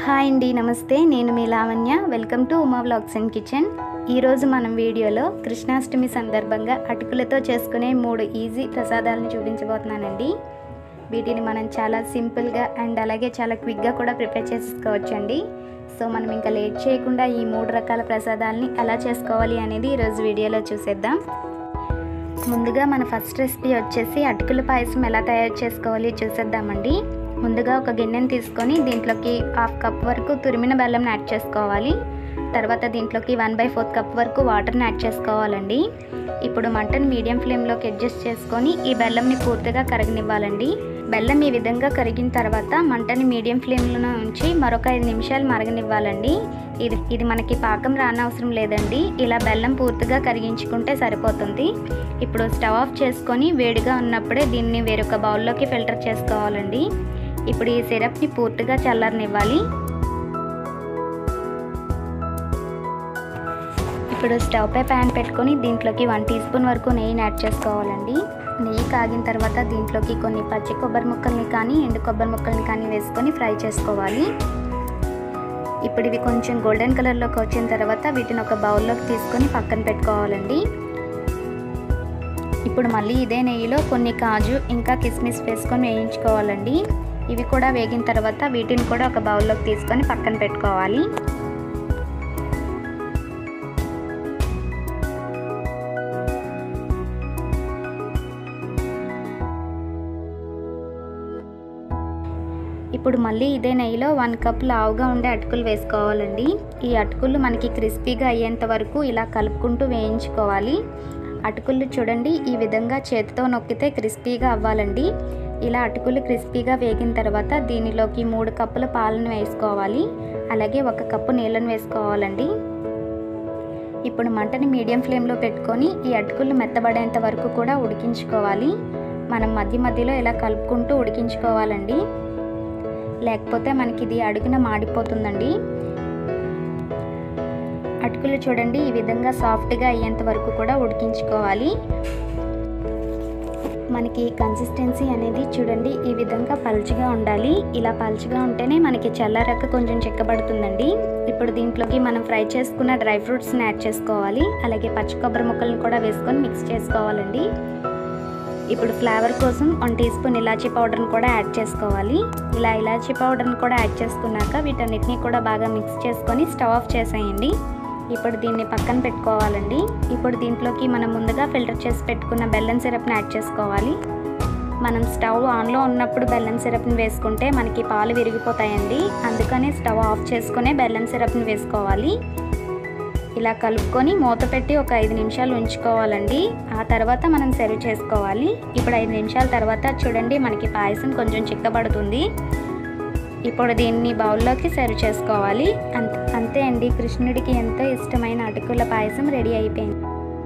hi అండి నమస్తే నేను మీ Lavanya welcome to Uma vlogs and kitchen ఈరోజు మనం వీడియోలో కృష్ణాష్టమి సందర్భంగా అటుకులతో చేసుకునే మూడు ఈజీ ప్రసాదాలను చూపించబోతున్నానండి వీటిని మనం చాలా సింపుల్గా అండ్ అలాగే చాలా క్విక్గా కూడా ప్రిపేర్ చేసుకోవచ్చండి సో మనం ఇంకా లేట్ చేయకుండా ఈ మూడు రకాల ప్రసాదాలని ఎలా చేసుకోవాలి అనేది ఈరోజు వీడియోలో చూసేద్దాం ముందుగా మన ఫస్ట్ రెసిపీ వచ్చేసి అటుకుల పాయసం ఎలా తయారు చేసుకోవాలి చూసేద్దామండి ముందుగా ఒక గిన్నెని తీసుకొని దీంట్లోకి హాఫ్ కప్ వరకు తురిమిన బెల్లం యాడ్ చేసుకోవాలి తర్వాత దీంట్లోకి వన్ బై ఫోర్త్ కప్ వరకు వాటర్ని యాడ్ చేసుకోవాలండి ఇప్పుడు మంటను మీడియం ఫ్లేమ్లోకి అడ్జస్ట్ చేసుకొని ఈ బెల్లంని పూర్తిగా కరగనివ్వాలండి బెల్లం ఈ విధంగా కరిగిన తర్వాత మంటని మీడియం ఫ్లేమ్లో ఉంచి మరొక ఐదు నిమిషాలు మరగనివ్వాలండి ఇది ఇది మనకి పాకం రానవసరం లేదండి ఇలా బెల్లం పూర్తిగా కరిగించుకుంటే సరిపోతుంది ఇప్పుడు స్టవ్ ఆఫ్ చేసుకొని వేడిగా ఉన్నప్పుడే దీన్ని వేరొక బౌల్లోకి ఫిల్టర్ చేసుకోవాలండి ఇప్పుడు ఈ సిరప్ని పూర్తిగా చల్లారనివ్వాలి ఇప్పుడు స్టవ్ పై ప్యాన్ పెట్టుకొని దీంట్లోకి వన్ టీ స్పూన్ వరకు నెయ్యిని యాడ్ చేసుకోవాలండి నెయ్యి కాగిన తర్వాత దీంట్లోకి కొన్ని పచ్చి కొబ్బరి ముక్కల్ని కానీ ఎండు కొబ్బరి ముక్కల్ని కానీ వేసుకొని ఫ్రై చేసుకోవాలి ఇప్పుడు ఇవి కొంచెం గోల్డెన్ కలర్లోకి వచ్చిన తర్వాత వీటిని ఒక బౌల్లోకి తీసుకొని పక్కన పెట్టుకోవాలండి ఇప్పుడు మళ్ళీ ఇదే నెయ్యిలో కొన్ని కాజు ఇంకా కిస్మిస్ వేసుకొని వేయించుకోవాలండి ఇవి కూడా వేగిన తర్వాత వీటిని కూడా ఒక బౌల్లోకి తీసుకొని పక్కన పెట్టుకోవాలి ఇప్పుడు మళ్ళీ ఇదే నెయ్యిలో వన్ కప్ లావుగా ఉండే అటుకులు వేసుకోవాలండి ఈ అటుకులు మనకి క్రిస్పీగా అయ్యేంత వరకు ఇలా కలుపుకుంటూ వేయించుకోవాలి అటుకులు చూడండి ఈ విధంగా చేతితో నొక్కితే క్రిస్పీగా అవ్వాలండి ఇలా అటుకులు క్రిస్పీగా వేగిన తర్వాత దీనిలోకి మూడు కప్పుల పాలను వేసుకోవాలి అలాగే ఒక కప్పు నీళ్ళను వేసుకోవాలండి ఇప్పుడు మంటని మీడియం ఫ్లేమ్లో పెట్టుకొని ఈ అటుకులు మెత్తబడేంత వరకు కూడా ఉడికించుకోవాలి మనం మధ్య మధ్యలో ఇలా కలుపుకుంటూ ఉడికించుకోవాలండి లేకపోతే మనకి ఇది అడుగున మాడిపోతుందండి అటుకులు చూడండి ఈ విధంగా సాఫ్ట్గా అయ్యేంత వరకు కూడా ఉడికించుకోవాలి మనకి కన్సిస్టెన్సీ అనేది చూడండి ఈ విధంగా పలుచగా ఉండాలి ఇలా పలుచగా ఉంటేనే మనకి చల్లారక్క కొంచెం చెక్కబడుతుందండి ఇప్పుడు దీంట్లోకి మనం ఫ్రై చేసుకున్న డ్రై ఫ్రూట్స్ని యాడ్ చేసుకోవాలి అలాగే పచ్చి కొబ్బరి ముక్కలను కూడా వేసుకొని మిక్స్ చేసుకోవాలండి ఇప్పుడు ఫ్లేవర్ కోసం వన్ టీ స్పూన్ ఇలాచీ పౌడర్ని కూడా యాడ్ చేసుకోవాలి ఇలా ఇలాచీ పౌడర్ని కూడా యాడ్ చేసుకున్నాక వీటన్నిటిని కూడా బాగా మిక్స్ చేసుకొని స్టవ్ ఆఫ్ చేసేయండి ఇప్పుడు దీన్ని పక్కన పెట్టుకోవాలండి ఇప్పుడు దీంట్లోకి మనం ముందుగా ఫిల్టర్ చేసి పెట్టుకున్న బెల్లం సిరప్ని యాడ్ చేసుకోవాలి మనం స్టవ్ ఆన్లో ఉన్నప్పుడు బెల్లం సిరప్ని వేసుకుంటే మనకి పాలు విరిగిపోతాయండి అందుకని స్టవ్ ఆఫ్ చేసుకునే బెల్లం సిరప్ని వేసుకోవాలి ఇలా కలుపుకొని మూత పెట్టి ఒక ఐదు నిమిషాలు ఉంచుకోవాలండి ఆ తర్వాత మనం సర్వ్ చేసుకోవాలి ఇప్పుడు ఐదు నిమిషాల తర్వాత చూడండి మనకి పాయసం కొంచెం చిక్కబడుతుంది ఇప్పుడు దీన్ని బౌల్లోకి సర్వ్ చేసుకోవాలి అంత అంతే అండి కృష్ణుడికి ఎంతో ఇష్టమైన అటుకుల పాయసం రెడీ అయిపోయింది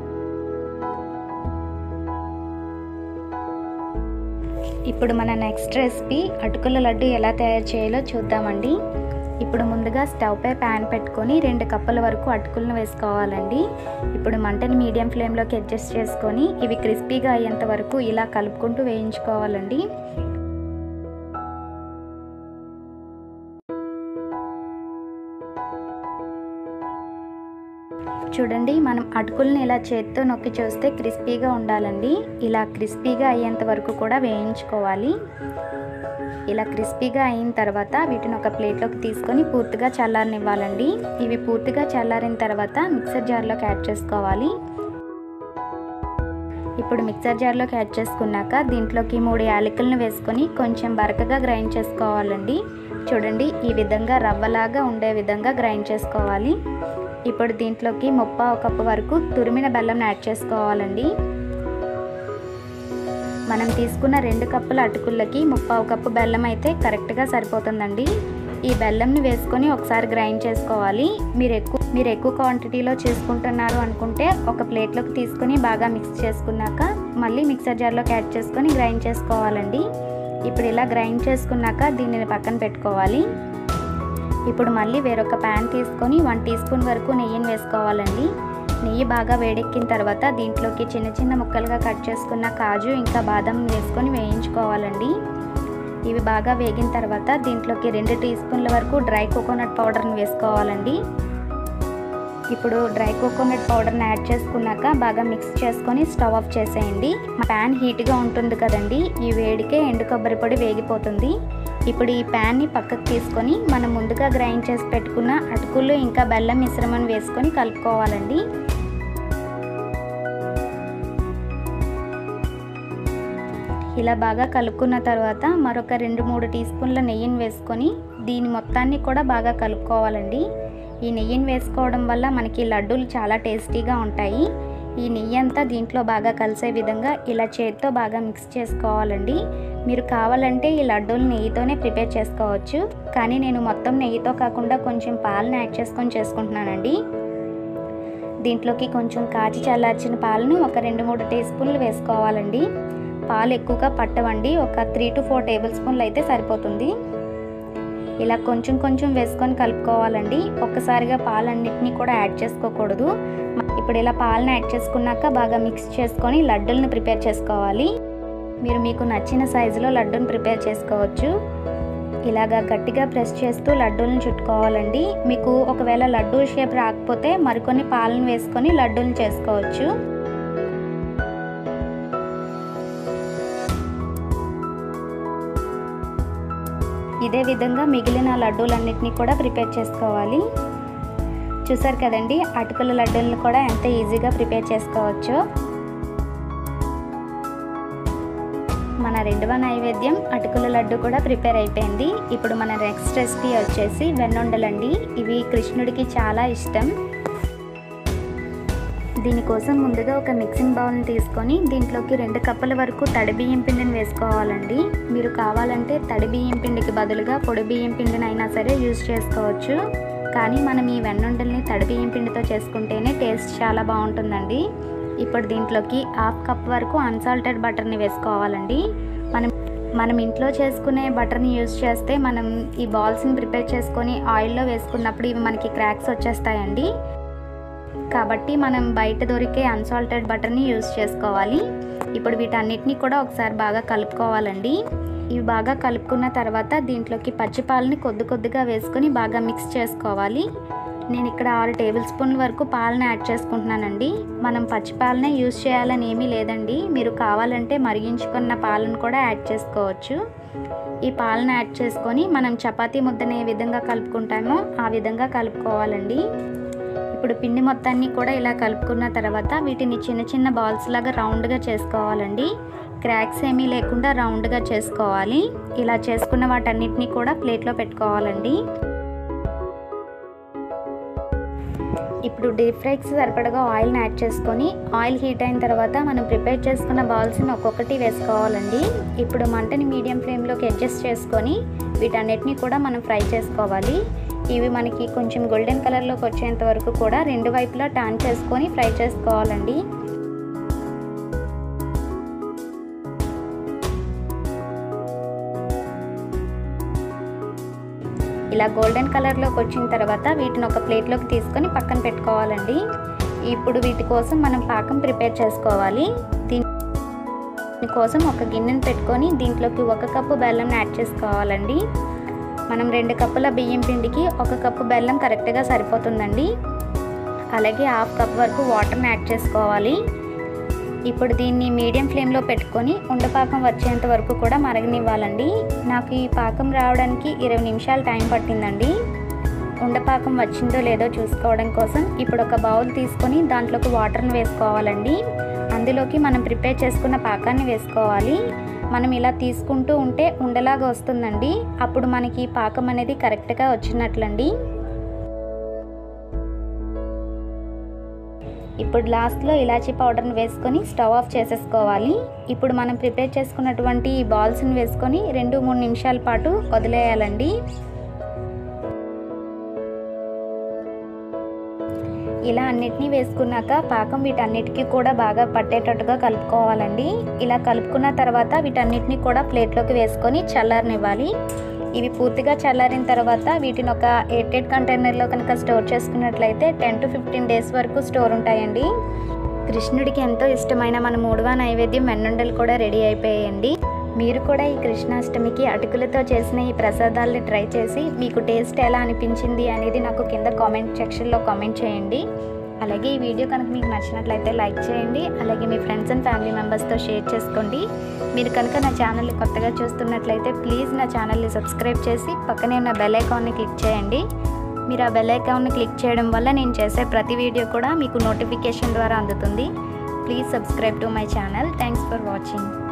ఇప్పుడు మన నెక్స్ట్ రెసిపీ అటుకుల లడ్డు ఎలా తయారు చేయాలో చూద్దామండి ఇప్పుడు ముందుగా స్టవ్ పై ప్యాన్ పెట్టుకొని రెండు కప్పుల వరకు అటుకులను వేసుకోవాలండి ఇప్పుడు మంటని మీడియం ఫ్లేమ్లోకి అడ్జస్ట్ చేసుకొని ఇవి క్రిస్పీగా అయ్యేంత వరకు ఇలా కలుపుకుంటూ వేయించుకోవాలండి చూడండి మనం అటుకుల్ని ఇలా చేత్తో నొక్కి చూస్తే క్రిస్పీగా ఉండాలండి ఇలా క్రిస్పీగా అయ్యేంత వరకు కూడా వేయించుకోవాలి ఇలా క్రిస్పీగా అయిన తర్వాత వీటిని ఒక ప్లేట్లోకి తీసుకొని పూర్తిగా చల్లారనివ్వాలండి ఇవి పూర్తిగా చల్లారిన తర్వాత మిక్సర్ జార్లోకి యాడ్ చేసుకోవాలి ఇప్పుడు మిక్సర్ జార్లోకి యాడ్ చేసుకున్నాక దీంట్లోకి మూడు యాలకులను వేసుకొని కొంచెం బరకగా గ్రైండ్ చేసుకోవాలండి చూడండి ఈ విధంగా రవ్వలాగా ఉండే విధంగా గ్రైండ్ చేసుకోవాలి ఇప్పుడు దీంట్లోకి ముప్ప కప్పు వరకు తురిమిన బెల్లం యాడ్ చేసుకోవాలండి మనం తీసుకున్న రెండు కప్పుల అటుకులకి ముప్పావు కప్పు బెల్లం అయితే కరెక్ట్గా సరిపోతుందండి ఈ బెల్లంని వేసుకొని ఒకసారి గ్రైండ్ చేసుకోవాలి మీరు ఎక్కువ మీరు ఎక్కువ క్వాంటిటీలో చేసుకుంటున్నారు అనుకుంటే ఒక ప్లేట్లోకి తీసుకొని బాగా మిక్స్ చేసుకున్నాక మళ్ళీ మిక్సర్ జార్లోకి యాడ్ చేసుకొని గ్రైండ్ చేసుకోవాలండి ఇప్పుడు ఇలా గ్రైండ్ చేసుకున్నాక దీనిని పక్కన పెట్టుకోవాలి ఇప్పుడు మళ్ళీ వేరొక ప్యాన్ తీసుకొని వన్ టీ స్పూన్ వరకు నెయ్యిని వేసుకోవాలండి నెయ్యి బాగా వేడెక్కిన తర్వాత దీంట్లోకి చిన్న చిన్న ముక్కలుగా కట్ చేసుకున్న కాజు ఇంకా బాదం వేసుకొని వేయించుకోవాలండి ఇవి బాగా వేగిన తర్వాత దీంట్లోకి రెండు టీ స్పూన్ల వరకు డ్రై కోకోనట్ పౌడర్ని వేసుకోవాలండి ఇప్పుడు డ్రై కోకోనట్ పౌడర్ని యాడ్ చేసుకున్నాక బాగా మిక్స్ చేసుకొని స్టవ్ ఆఫ్ చేసేయండి ప్యాన్ హీట్గా ఉంటుంది కదండి ఈ వేడికే ఎండు కొబ్బరి పొడి వేగిపోతుంది ఇప్పుడు ఈ ప్యాన్ని పక్కకు తీసుకొని మనం ముందుగా గ్రైండ్ చేసి పెట్టుకున్న అటుకులు ఇంకా బెల్లం మిశ్రమం వేసుకొని కలుపుకోవాలండి ఇలా బాగా కలుపుకున్న తర్వాత మరొక రెండు మూడు టీ స్పూన్ల నెయ్యిని వేసుకొని దీని మొత్తాన్ని కూడా బాగా కలుపుకోవాలండి ఈ నెయ్యిని వేసుకోవడం వల్ల మనకి లడ్డూలు చాలా టేస్టీగా ఉంటాయి ఈ నెయ్యి అంతా దీంట్లో బాగా కలిసే విధంగా ఇలా చేతితో బాగా మిక్స్ చేసుకోవాలండి మీరు కావాలంటే ఈ లడ్డూలు నెయ్యితోనే ప్రిపేర్ చేసుకోవచ్చు కానీ నేను మొత్తం నెయ్యితో కాకుండా కొంచెం పాలను యాడ్ చేసుకొని చేసుకుంటున్నానండి దీంట్లోకి కొంచెం కాచి చల్లార్చిన పాలను ఒక రెండు మూడు టీ స్పూన్లు వేసుకోవాలండి పాలు ఎక్కువగా పట్టవండి ఒక త్రీ టు ఫోర్ టేబుల్ స్పూన్లు అయితే సరిపోతుంది ఇలా కొంచెం కొంచెం వేసుకొని కలుపుకోవాలండి ఒక్కసారిగా పాలన్నిటిని కూడా యాడ్ చేసుకోకూడదు ఇప్పుడు ఇలా పాలను యాడ్ చేసుకున్నాక బాగా మిక్స్ చేసుకొని లడ్డూలను ప్రిపేర్ చేసుకోవాలి మీరు మీకు నచ్చిన సైజులో లడ్డూని ప్రిపేర్ చేసుకోవచ్చు ఇలాగా గట్టిగా ప్రెస్ చేస్తూ లడ్డూలను చుట్టుకోవాలండి మీకు ఒకవేళ లడ్డూ షేప్ రాకపోతే మరికొన్ని పాలను వేసుకొని లడ్డూలు చేసుకోవచ్చు ఇదే విధంగా మిగిలిన లడ్డూలన్నిటినీ కూడా ప్రిపేర్ చేసుకోవాలి చూసారు కదండి అటుకుల లడ్డూలను కూడా ఎంత ఈజీగా ప్రిపేర్ చేసుకోవచ్చో మన రెండవ నైవేద్యం అటుకుల లడ్డు కూడా ప్రిపేర్ అయిపోయింది ఇప్పుడు మన నెక్స్ట్ రెసిపీ వచ్చేసి వెన్నుండలండి ఇవి కృష్ణుడికి చాలా ఇష్టం దీనికోసం ముందుగా ఒక మిక్సింగ్ బౌల్ని తీసుకొని దీంట్లోకి రెండు కప్పుల వరకు తడి బియ్యం పిండిని వేసుకోవాలండి మీరు కావాలంటే తడి బియ్యం పిండికి బదులుగా పొడి బియ్యం పిండిని అయినా సరే యూజ్ చేసుకోవచ్చు కానీ మనం ఈ వెన్నుండల్ని తడి బియ్యం పిండితో చేసుకుంటేనే టేస్ట్ చాలా బాగుంటుందండి ఇప్పుడు దీంట్లోకి హాఫ్ కప్ వరకు అన్సాల్టెడ్ బటర్ని వేసుకోవాలండి మనం మనం ఇంట్లో చేసుకునే బటర్ని యూజ్ చేస్తే మనం ఈ బాల్స్ని ప్రిపేర్ చేసుకొని ఆయిల్లో వేసుకున్నప్పుడు ఇవి మనకి క్రాక్స్ వచ్చేస్తాయండి కాబట్టి మనం బయట దొరికే అన్సాల్టెడ్ బటర్ని యూజ్ చేసుకోవాలి ఇప్పుడు వీటన్నిటిని కూడా ఒకసారి బాగా కలుపుకోవాలండి ఇవి బాగా కలుపుకున్న తర్వాత దీంట్లోకి పచ్చిపాలని కొద్ది కొద్దిగా వేసుకొని బాగా మిక్స్ చేసుకోవాలి నేను ఇక్కడ ఆరు టేబుల్ స్పూన్ల వరకు పాలను యాడ్ చేసుకుంటున్నానండి మనం పచ్చిపాలనే యూజ్ చేయాలని ఏమీ లేదండి మీరు కావాలంటే మరిగించుకున్న పాలను కూడా యాడ్ చేసుకోవచ్చు ఈ పాలను యాడ్ చేసుకొని మనం చపాతీ ముద్దను ఏ విధంగా కలుపుకుంటామో ఆ విధంగా కలుపుకోవాలండి ఇప్పుడు పిండి మొత్తాన్ని కూడా ఇలా కలుపుకున్న తర్వాత వీటిని చిన్న చిన్న బాల్స్ లాగా రౌండ్గా చేసుకోవాలండి క్రాక్స్ ఏమీ లేకుండా రౌండ్గా చేసుకోవాలి ఇలా చేసుకున్న వాటన్నిటిని కూడా ప్లేట్లో పెట్టుకోవాలండి ఇప్పుడు డీప్ ఫ్రైకి సరిపడగా ఆయిల్ని యాడ్ చేసుకొని ఆయిల్ హీట్ అయిన తర్వాత మనం ప్రిపేర్ చేసుకున్న బాల్స్ని ఒక్కొక్కటి వేసుకోవాలండి ఇప్పుడు మంటని మీడియం ఫ్లేమ్లోకి అడ్జస్ట్ చేసుకొని వీటన్నిటిని కూడా మనం ఫ్రై చేసుకోవాలి ఇవి మనకి కొంచెం గోల్డెన్ కలర్లోకి వచ్చేంత వరకు కూడా రెండు వైపులా టర్న్ చేసుకొని ఫ్రై చేసుకోవాలండి ఇలా గోల్డెన్ కలర్లోకి వచ్చిన తర్వాత వీటిని ఒక ప్లేట్లోకి తీసుకొని పక్కన పెట్టుకోవాలండి ఇప్పుడు వీటి కోసం మనం పాకం ప్రిపేర్ చేసుకోవాలి దీనికోసం ఒక గిన్నెను పెట్టుకొని దీంట్లోకి ఒక కప్పు బెల్లం యాడ్ చేసుకోవాలండి మనం రెండు కప్పుల బియ్యం పిండికి ఒక కప్పు బెల్లం కరెక్ట్గా సరిపోతుందండి అలాగే హాఫ్ కప్ వరకు వాటర్ని యాడ్ చేసుకోవాలి ఇప్పుడు దీన్ని మీడియం ఫ్లేమ్లో పెట్టుకొని ఉండపాకం వచ్చేంత వరకు కూడా మరగనివ్వాలండి నాకు ఈ పాకం రావడానికి ఇరవై నిమిషాలు టైం పట్టిందండి ఉండపాకం వచ్చిందో లేదో చూసుకోవడం కోసం ఇప్పుడు ఒక బౌల్ తీసుకొని దాంట్లోకి వాటర్ని వేసుకోవాలండి అందులోకి మనం ప్రిపేర్ చేసుకున్న పాకాన్ని వేసుకోవాలి మనం ఇలా తీసుకుంటూ ఉంటే ఉండలాగా వస్తుందండి అప్పుడు మనకి పాకం అనేది కరెక్ట్గా వచ్చినట్లండి ఇప్పుడు లాస్ట్లో ఇలాచీ పౌడర్ని వేసుకొని స్టవ్ ఆఫ్ చేసేసుకోవాలి ఇప్పుడు మనం ప్రిపేర్ చేసుకున్నటువంటి ఈ బాల్స్ని వేసుకొని రెండు మూడు నిమిషాల పాటు వదిలేయాలండి ఇలా అన్నిటినీ వేసుకున్నాక పాకం వీటన్నిటికీ కూడా బాగా పట్టేటట్టుగా కలుపుకోవాలండి ఇలా కలుపుకున్న తర్వాత వీటన్నిటిని కూడా ప్లేట్లోకి వేసుకొని చల్లారనివ్వాలి ఇవి పూర్తిగా చల్లారిన తర్వాత వీటిని ఒక ఎయిటెడ్ కంటైనర్లో కనుక స్టోర్ చేసుకున్నట్లయితే టెన్ టు ఫిఫ్టీన్ డేస్ వరకు స్టోర్ ఉంటాయండి కృష్ణుడికి ఎంతో ఇష్టమైన మన మూడవ నైవేద్యం వెన్నుండలు కూడా రెడీ అయిపోయాయండి మీరు కూడా ఈ కృష్ణాష్టమికి అటుకులతో చేసిన ఈ ప్రసాదాలని ట్రై చేసి మీకు టేస్ట్ ఎలా అనిపించింది అనేది నాకు కింద కామెంట్ సెక్షన్లో కామెంట్ చేయండి అలాగే ఈ వీడియో కనుక మీకు నచ్చినట్లయితే లైక్ చేయండి అలాగే మీ ఫ్రెండ్స్ అండ్ ఫ్యామిలీ మెంబర్స్తో షేర్ చేసుకోండి మీరు కనుక నా ఛానల్ని కొత్తగా చూస్తున్నట్లయితే ప్లీజ్ నా ఛానల్ని సబ్స్క్రైబ్ చేసి పక్కనే ఉన్న బెల్ ఐకాన్ని క్లిక్ చేయండి మీరు ఆ బెల్ ఐకాన్ని క్లిక్ చేయడం వల్ల నేను చేసే ప్రతి వీడియో కూడా మీకు నోటిఫికేషన్ ద్వారా అందుతుంది please subscribe to my channel thanks for watching